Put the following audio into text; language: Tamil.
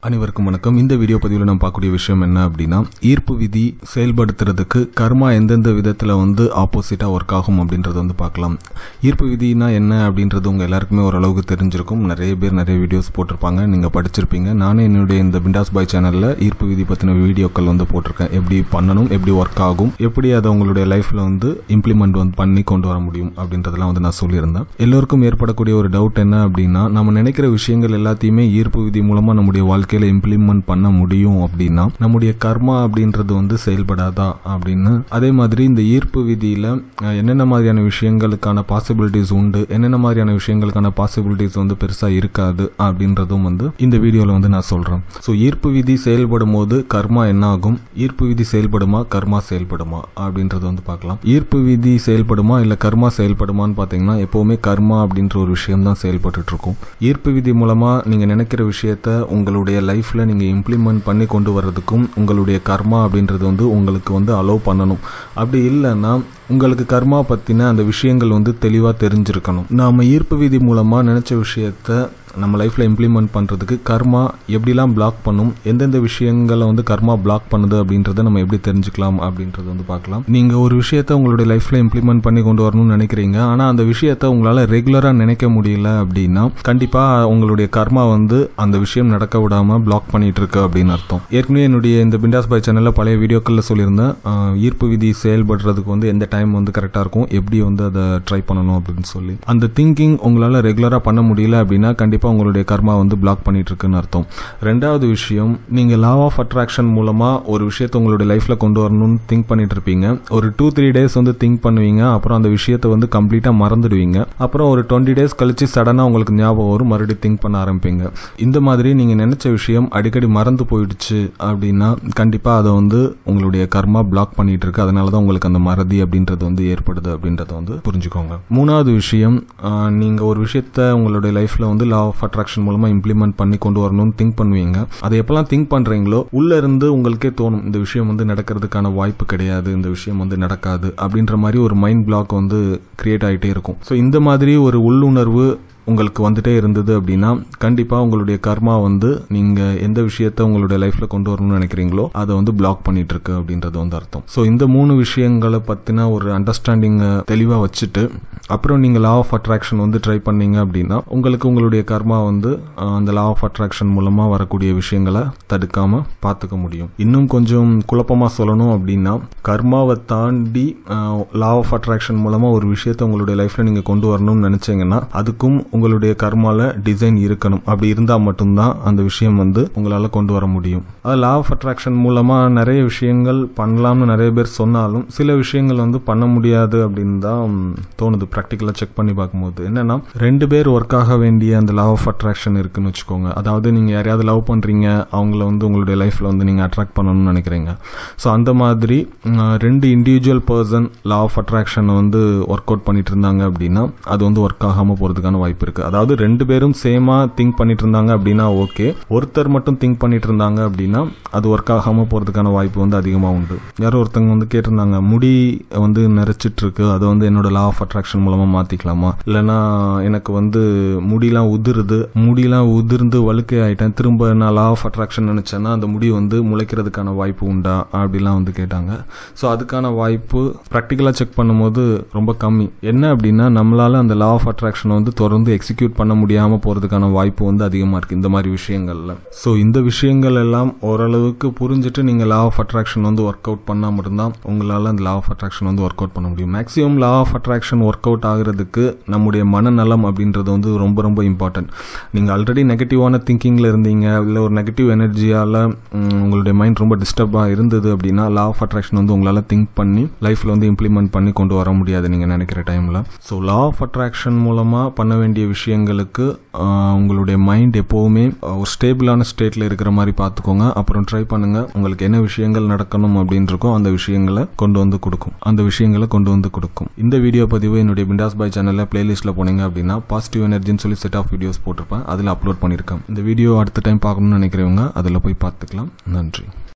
அனைவருக்கும் வணக்கம் இந்த வீடியோ பதிவில் நம்ம பார்க்கக்கூடிய விஷயம் என்ன அப்படின்னா ஈர்ப்பு விதி செயல்படுத்துறதுக்கு கர்மா எந்தெந்த விதத்தில் வந்து ஆப்போசிட்டாக ஒர்க் ஆகும் அப்படின்றத வந்து பார்க்கலாம் ஈர்ப்பு விதினா என்ன அப்படின்றது உங்கள் எல்லாருக்குமே ஓரளவுக்கு தெரிஞ்சிருக்கும் நிறைய பேர் நிறைய வீடியோஸ் போட்டிருப்பாங்க நீங்கள் படிச்சிருப்பீங்க நானே என்னுடைய இந்த பிண்டாஸ் பாய் சேனலில் ஈர்ப்பு விதி பற்றின வீடியோக்கள் வந்து போட்டிருக்கேன் எப்படி பண்ணணும் எப்படி ஒர்க் ஆகும் எப்படி அதை உங்களுடைய லைஃப்பில் வந்து இம்ப்ளிமெண்ட் வந்து பண்ணி கொண்டு வர முடியும் அப்படின்றதெல்லாம் வந்து நான் சொல்லியிருந்தேன் எல்லோருக்கும் ஏற்படக்கூடிய ஒரு டவுட் என்ன அப்படின்னா நம்ம நினைக்கிற விஷயங்கள் எல்லாத்தையுமே ஈர்ப்பு விதி மூலமாக நம்முடைய வாழ்க்கையில் இம்ப்ளிமெண்ட் பண்ண முடியும் அப்படின்னா நம்முடைய கர்மா அப்படின்றது வந்து செயல்படாதா அப்படின்னு அதே மாதிரி இந்த ஈர்ப்பு விதியில் அஹ், என்னென்ன மாதிரியான விஷயங்களுக்கான பாசிபிலிட்டிஸ் உண்டு என்னென்ன மாதிரியான விஷயங்களுக்கான பாசிபிலிட்டிஸ் வந்து பெருசாக இருக்காது அப்படின்றதும் வந்து இந்த வீடியோவில் வந்து நான் சொல்கிறேன் ஸோ ஈர்ப்பு விதி செயல்படும் போது கர்மா என்ன ஆகும் ஈர்ப்பு விதி செயல்படுமா கர்மா செயல்படுமா அப்படின்றத வந்து பார்க்கலாம் ஈர்ப்பு விதி செயல்படுமா இல்லை கர்மா செயல்படுமான்னு பார்த்தீங்கன்னா எப்போவுமே கர்மா அப்படின்ற ஒரு விஷயம் தான் செயல்பட்டுட்டு இருக்கும் ஈர்ப்பு விதி மூலமாக நீங்கள் நினைக்கிற விஷயத்த உங்களுடைய லைஃப்பில் நீங்கள் இம்ப்ளிமெண்ட் பண்ணி கொண்டு வர்றதுக்கும் உங்களுடைய கர்மா அப்படின்றது வந்து உங்களுக்கு வந்து அலோவ் பண்ணணும் அப்படி இல்லைன்னா உங்களுக்கு கர்மா பற்றின அந்த விஷயங்கள் வந்து தெளிவாக தெரிஞ்சிருக்கணும் நாம் ஈர்ப்பு விதி மூலமாக நினச்ச விஷயத்த நம்ம லைஃப்பில் இம்ப்ளிமெண்ட் பண்ணுறதுக்கு கர்மா எப்படிலாம் பிளாக் பண்ணும் எந்தெந்த விஷயங்களை வந்து கர்மா பிளாக் பண்ணுது அப்படின்றத நம்ம எப்படி தெரிஞ்சுக்கலாம் அப்படின்றத வந்து பார்க்கலாம் நீங்கள் ஒரு விஷயத்த உங்களுடைய லைஃப்பில் இம்ப்ளிமெண்ட் பண்ணி கொண்டு வரணும்னு நினைக்கிறீங்க ஆனால் அந்த விஷயத்த உங்களால் ரெகுலராக நினைக்க முடியல அப்படின்னா கண்டிப்பாக உங்களுடைய கர்மா வந்து அந்த விஷயம் நடக்க விடாமல் பிளாக் பண்ணிட்டு இருக்கு அப்படின்னு அர்த்தம் ஏற்கனவே என்னுடைய இந்த பிண்டாஸ் பாய் சேனலில் பழைய வீடியோக்களில் சொல்லியிருந்தேன் ஆஹ், ஈர்ப்பு விதி செயல்படுறதுக்கு வந்து எந்த டைம் வந்து கரெக்டாக இருக்கும் எப்படி வந்து அதை ட்ரை பண்ணணும் அப்படின்னு சொல்லி அந்த திங்கிங் உங்களால் ரெகுலராக பண்ண முடியல அப்படின்னா கண்டிப்பாக உங்களுடைய கர்மா வந்து பிளாக் பண்ணிட்டு இருக்குன்னு அர்த்தம் ரெண்டாவது விஷயம் நீங்கள் லா ஆஃப் அட்ராக்ஷன் மூலமாக ஒரு விஷயத்தை உங்களுடைய லைஃப்பில் கொண்டு வரணும்னு திங்க் பண்ணிட்டு இருப்பீங்க ஒரு டூ த்ரீ டேஸ் வந்து திங்க் பண்ணுவீங்க அப்புறம் அந்த விஷயத்தை வந்து கம்ப்ளீட்டாக மறந்துடுவீங்க அப்புறம் ஒரு டுவெண்ட்டி டேஸ் கழிச்சு சடனாக உங்களுக்கு ஞாபகம் வரும் மறுபடியும் திங்க் பண்ண ஆரம்பிப்பீங்க இந்த மாதிரி நீங்கள் நினைச்ச விஷயம் அடிக்கடி மறந்து போயிடுச்சு அப்படின்னா கண்டிப்பாக அதை வந்து உங்களுடைய கர்மா பிளாக் பண்ணிட்டு இருக்கு அதனால தான் உங்களுக்கு அந்த மறதி அப்படின்றது வந்து ஏற்படுது அப்படின்றத வந்து புரிஞ்சுக்கோங்க மூணாவது விஷயம் ஆஹ், நீங்க ஒரு விஷயத்த உங்களுடைய லைஃப்ல வந்து லா ஆஃப் அட்ராக்ஷன் மூலமா இம்ப்ளிமெண்ட் பண்ணி கொண்டு வரணும்னு திங்க் பண்ணுவீங்க அதை எப்பெல்லாம் திங்க் பண்றீங்களோ உள்ள இருந்து உங்களுக்கே தோணும் இந்த விஷயம் வந்து நடக்கிறதுக்கான வாய்ப்பு கிடையாது இந்த விஷயம் வந்து நடக்காது அப்படின்ற மாதிரி ஒரு மைண்ட் பிளாக் வந்து கிரியேட் ஆகிட்டே இருக்கும் ஸோ இந்த மாதிரி ஒரு உள்ளுணர்வு உங்களுக்கு வந்துட்டே இருந்தது அப்படின்னா கண்டிப்பாக உங்களுடைய கர்மா வந்து நீங்கள் எந்த விஷயத்த உங்களுடைய லைஃப்பில் கொண்டு வரணும்னு நினைக்கிறீங்களோ அதை வந்து பிளாக் பண்ணிட்டு இருக்கு அப்படின்றது வந்து அர்த்தம் ஸோ இந்த மூணு விஷயங்களை பற்றின ஒரு அண்டர்ஸ்டாண்டிங்கை தெளிவாக வச்சுட்டு அப்புறம் நீங்கள் லா ஆஃப் அட்ராக்ஷன் வந்து ட்ரை பண்ணீங்க அப்படின்னா உங்களுக்கு உங்களுடைய கர்மா வந்து அஹ், அந்த லா ஆஃப் அட்ராக்ஷன் மூலமாக வரக்கூடிய விஷயங்களை தடுக்காமல் பார்த்துக்க முடியும் இன்னும் கொஞ்சம் குழப்பமாக சொல்லணும் அப்படின்னா கர்மாவை தாண்டி லா ஆஃப் அட்ராக்ஷன் மூலமாக ஒரு விஷயத்தை உங்களுடைய லைஃப்பில் நீங்கள் கொண்டு வரணும்னு நினச்சிங்கன்னா அதுக்கும் உங்களுடைய கர்மால டிசைன் இருக்கணும் அப்படி இருந்தால் மட்டும்தான் அந்த விஷயம் வந்து உங்களால் கொண்டு வர முடியும் அது லா ஆஃப் அட்ராக்ஷன் மூலமாக நிறைய விஷயங்கள் பண்ணலாம்னு நிறைய பேர் சொன்னாலும் சில விஷயங்கள் வந்து பண்ண முடியாது அப்படின்னு தான் ம், தோணுது ப்ராக்டிக்கலாக செக் பண்ணி பார்க்கும்போது என்னன்னா ரெண்டு பேர் ஒர்க் ஆக வேண்டிய அந்த லா ஆஃப் அட்ராக்ஷன் இருக்குன்னு வச்சுக்கோங்க அதாவது நீங்கள் யாரையாவது லவ் பண்ணுறீங்க அவங்கள வந்து உங்களுடைய லைஃப்பில் வந்து நீங்கள் அட்ராக்ட் பண்ணணும்னு நினைக்கிறீங்க ஸோ அந்த மாதிரி ம், ரெண்டு இண்டிவிஜுவல் பர்சன் லா ஆஃப் அட்ராக்ஷனை வந்து ஒர்க் அவுட் பண்ணிட்டு இருந்தாங்க அப்படின்னா அது வந்து ஒர்க் ஆகாமல் போகிறதுக்கான வாய்ப்பு இருக்கு அதாவது ரெண்டு பேரும் சேமா திங்க் பண்ணிட்டு இருந்தாங்க அப்படின்னா ஓகே ஒருத்தர் மட்டும் திங்க் பண்ணிட்டு இருந்தாங்க அப்படின்னா அது ஒர்க் ஆகாம போறதுக்கான வாய்ப்பு வந்து அதிகமாக உண்டு யாரோ ஒருத்தவங்க வந்து கேட்டிருந்தாங்க முடி வந்து நிறைச்சிட்டு இருக்கு அதை வந்து என்னோட லா ஆஃப் அட்ராக்ஷன் மூலமா மாத்திக்கலாமா இல்லைன்னா எனக்கு வந்து முடியெல்லாம் உதிருது முடியெல்லாம் உதிர்ந்து வழுக்கை ஆயிட்டேன் திரும்ப நான் லா ஆஃப் அட்ராக்ஷன் நினைச்சேன்னா அந்த முடி வந்து முளைக்கிறதுக்கான வாய்ப்பு உண்டா அப்படிலாம் வந்து கேட்டாங்க ஸோ அதுக்கான வாய்ப்பு ப்ராக்டிக்கலாக செக் பண்ணும்போது ரொம்ப கம்மி என்ன அப்படின்னா நம்மளால அந்த லா ஆஃப் அட்ராக்ஷனை வந்து தொடர்ந்து எக்ஸிக்யூட் பண்ண முடியாமல் போகிறதுக்கான வாய்ப்பு வந்து அதிகமாக இருக்குது இந்த மாதிரி விஷயங்கள்ல ஸோ இந்த விஷயங்கள் எல்லாம் ஓரளவுக்கு புரிஞ்சுட்டு நீங்கள் லா ஆஃப் அட்ராக்ஷன் வந்து ஒர்க் அவுட் பண்ணால் மட்டும்தான் உங்களால் அந்த லா ஆஃப் அட்ராக்ஷன் வந்து ஒர்க் அவுட் பண்ண முடியும் maximum law of attraction work out ஆகிறதுக்கு நம்முடைய மனநலம் அப்படின்றது வந்து ரொம்ப ரொம்ப இம்பார்ட்டன்ட் நீங்கள் ஆல்ரெடி நெகட்டிவான திங்கிங்கில் இருந்தீங்க இல்லை ஒரு நெகட்டிவ் எனர்ஜியால் உங்களுடைய மைண்ட் ரொம்ப டிஸ்டர்பாக இருந்தது அப்படின்னா லா ஆஃப் அட்ராக்ஷன் வந்து உங்களால் திங்க் பண்ணி லைஃப்பில் வந்து இம்ப்ளிமெண்ட் பண்ணி கொண்டு வர முடியாது நீங்கள் நினைக்கிற டைமில் ஸோ லா ஆஃப் அட்ராக்ஷன் மூலமாக பண்ண வேண்டிய விஷயங்களுக்கு ஆஹ், உங்களுடைய மைண்ட் எப்போவுமே ஆஹ், ஒரு ஸ்டேபிளான ஸ்டேட்டில் இருக்கிற மாதிரி பார்த்துக்கோங்க அப்புறம் ட்ரை பண்ணுங்கள் உங்களுக்கு என்ன விஷயங்கள் நடக்கணும் அப்படின்னு இருக்கோ அந்த விஷயங்களை கொண்டு வந்து கொடுக்கும் அந்த விஷயங்களை கொண்டு வந்து கொடுக்கும் இந்த வீடியோ பதிவு என்னுடைய பிண்டாஸ் பாய் சேனலில் பிளேலிஸ்ட்டில் போனீங்க அப்படின்னா பாசிட்டிவ் எனர்ஜின்னு சொல்லி செட் ஆஃப் வீடியோஸ் போட்டிருப்பேன் அதில் அப்லோட் பண்ணியிருக்கேன் இந்த வீடியோ அடுத்த டைம் பார்க்கணும்னு நினைக்கிறவங்க அதில் போய் பார்த்துக்கலாம் நன்றி